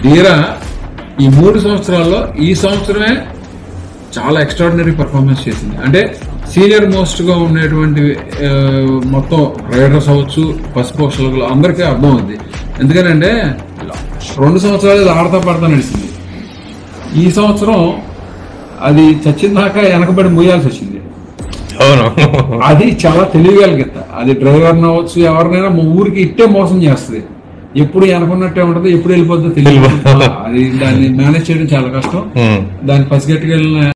ధీరా ఈ మూడు సంవత్సరాల్లో ఈ సంవత్సరమే చాలా ఎక్స్ట్రాడినరీ పర్ఫార్మెన్స్ చేసింది అంటే సీనియర్ మోస్ట్ గా ఉండేటువంటి ఆ, మొత్తం రైడర్స్ అవ్వచ్చు పసు పోషకులు అందరికీ అర్థం అవుద్ది ఎందుకనంటే రెండు సంవత్సరాలు ఇది ఆడతా పడతా నడిచింది ఈ సంవత్సరం అది చచ్చిందాక వెనకబడి మూయాల్సి వచ్చింది అవును అది చాలా తెలియగలిగిత అది డ్రైవర్ అవ్వచ్చు ఎవరినైనా మా ఊరికి ఇట్టే మోసం చేస్తుంది ఎప్పుడు వెనకున్నట్టే ఉంటది ఎప్పుడు వెళ్ళిపోద్దో తెలియదు అది దాన్ని మేనేజ్ చేయడం చాలా కష్టం ఉమ్. దాన్ని పసిగట్టుకెళ్ళిన